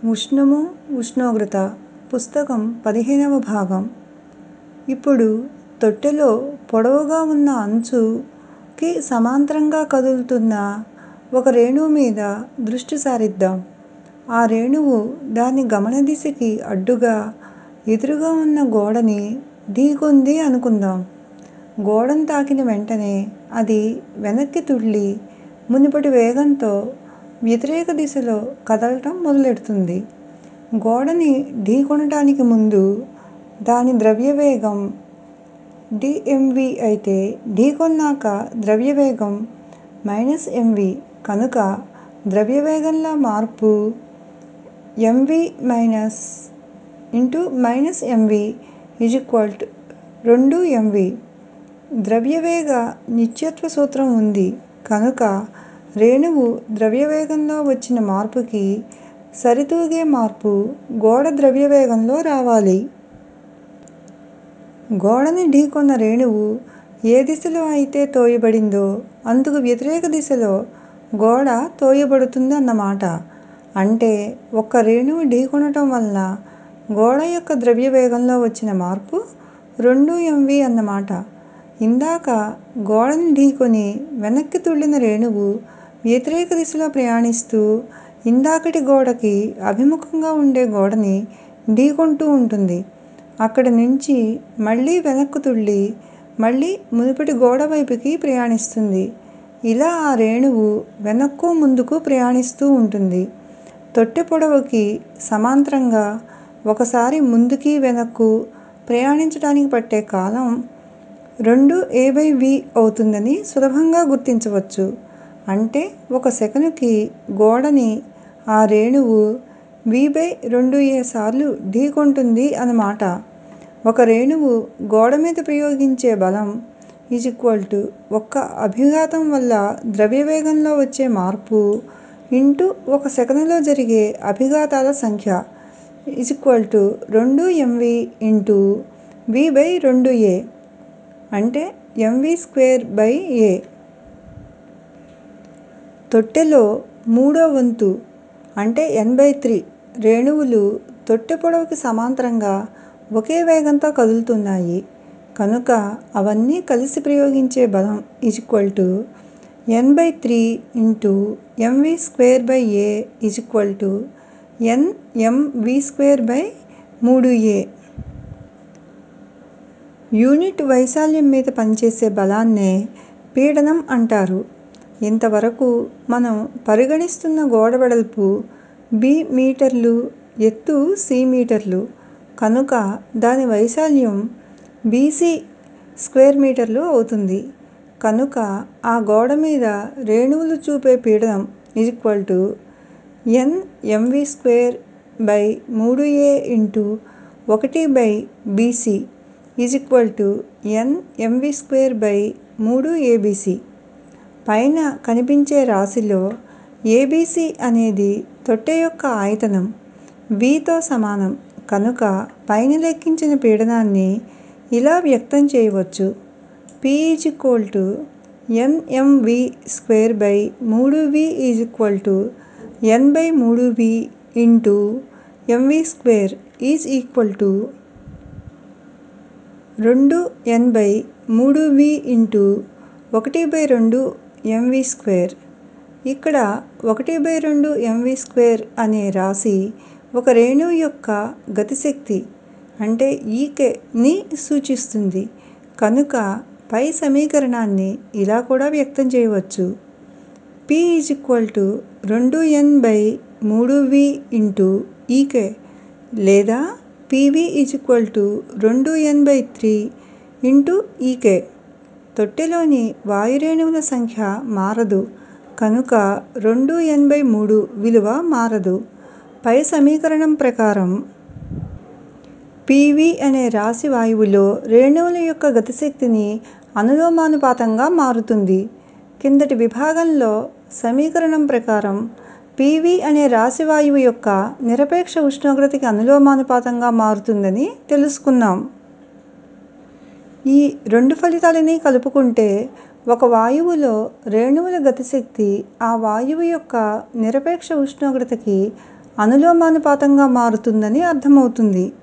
ఉష్ణము ఉష్ణోగ్రత పుస్తకం పదిహేనవ భాగం ఇప్పుడు తొట్టెలో పొడవుగా ఉన్న అంచుకి సమాంతరంగా కదులుతున్న ఒక రేణువు మీద దృష్టి సారిద్దాం. ఆ రేణువు దాని గమన దిశకి అడ్డుగా ఎదురుగా ఉన్న గోడని ఢీకొంది అనుకుందాం. గోడను తాకిన వెంటనే అది వెనక్కి తుళ్ళి మునుపటి వేగంతో వ్యతిరేక దిశలో కదలటం మొదలెడుతుంది. గోడని ఢీకొనటానికి ముందు దాని ద్రవ్యవేగం dmv అయితే ఢీకొన్నాక ద్రవ్యవేగం mv కనుక ద్రవ్యవేగంలో మార్పు mv mv 2mv ద్రవ్యవేగ నిత్యత్వ సూత్రం ఉంది కనుక రేణువు ద్రవ్యవేగంలో వచ్చిన మార్పుకి సరితూగే మార్పు గోడ ద్రవ్యవేగంలో రావాలి. గోడని ఢీకొన్న రేణువు ఏ దిశలో అయితే తోయబడిందో అందుకు వ్యతిరేక దిశలో గోడ తోయబడుతుంది అన్నమాట. అంటే ఒక్క రేణువు ఢీకొనటం వలన గోడ యొక్క ద్రవ్యవేగంలో వచ్చిన మార్పు 2mv అన్నమాట. ఇందాక గోడని ఢీకొని వెనక్కి తుళ్ళిన రేణువు వ్యతిరేక దిశలో ప్రయాణిస్తూ ఇందాకటి గోడకి అభిముఖంగా ఉండే గోడని ఢీకొంటూ ఉంటుంది. అక్కడి నుంచి మళ్ళీ వెనక్కు తుళ్ళి మళ్ళీ మునుపటి గోడ వైపుకి ప్రయాణిస్తుంది. ఇలా ఆ రేణువు వెనక్కూ ముందుకూ ప్రయాణిస్తూ ఉంటుంది. తొట్టె పొడవుకి సమాంతరంగా ఒకసారి ముందుకి వెనక్కూ ప్రయాణించటానికి పట్టే కాలం 2av అవుతుందని సులభంగా గుర్తించవచ్చు. అంటే ఒక సెకనుకి గోడని ఆ రేణువు v2a సార్లు ఢీకొంటుంది అన్నమాట. ఒక రేణువు గోడ మీద ప్రయోగించే బలం ఒక్క అభిఘాతం వల్ల ద్రవ్యవేగంలో వచ్చే మార్పు ఇంటూ ఒక సెకనులో జరిగే అభిఘాతాల సంఖ్య 2mv v2a అంటే mv2a. తొట్టెలో మూడో వంతు అంటే n3 రేణువులు తొట్టె పొడవుకి సమాంతరంగా ఒకే వేగంతో కదులుతున్నాయి. కనుక అవన్నీ కలిసి ప్రయోగించే బలం n3 mv2a nmv2 యూనిట్ వైశాల్యం మీద పనిచేసే బలాన్నే పీడనం అంటారు. ఇంతవరకు మనం పరిగణిస్తున్న గోడ వెడల్పు b మీటర్లు ఎత్తు c మీటర్లు కనుక దాని వైశాల్యం bc స్క్వేర్ మీటర్లు అవుతుంది. కనుక ఆ గోడ మీద రేణువులు చూపే పీడనం nmv2 3bc nmv2 పైన కనిపించే రాశిలో abc అనేది తొట్టె యొక్క ఆయతనం v తో సమానం కనుక పైన లెక్కించిన పీడనాన్ని ఇలా వ్యక్తం చేయవచ్చు P nmv2 3v n3v mv2 2n3v ½ mv2 ఇక్కడ ½ mv2 అనే రాశి ఒక రేణువు యొక్క గతిశక్తి అంటే Ek ని సూచిస్తుంది. కనుక పై సమీకరణాన్ని ఇలా కూడా వ్యక్తం చేయవచ్చు. P 2n3v Ek లేదా Pv 2n3 Ek తొట్టెలోని వాయు రేణువుల సంఖ్య మారదు కనుక 2n3 విలువ మారదు. పై సమీకరణం ప్రకారం Pv అనే రాశి వాయువులో రేణువుల యొక్క గతిశక్తికి అనులోమానుపాతంగా మారుతుంది. కిందటి విభాగంలో సమీకరణం ప్రకారం Pv అనే రాశి వాయువు యొక్క నిరపేక్ష ఉష్ణోగ్రతకి అనులోమానుపాతంగా మారుతుందని తెలుసుకున్నాం. ఈ రెండు ఫలితాలనీ కలుపుకుంటే ఒక వాయువులో రేణువుల గతిశక్తి ఆ వాయువు యొక్క నిరపేక్ష ఉష్ణోగ్రతకి అనులోమానుపాతంగా మారుతుందని అర్థమవుతుంది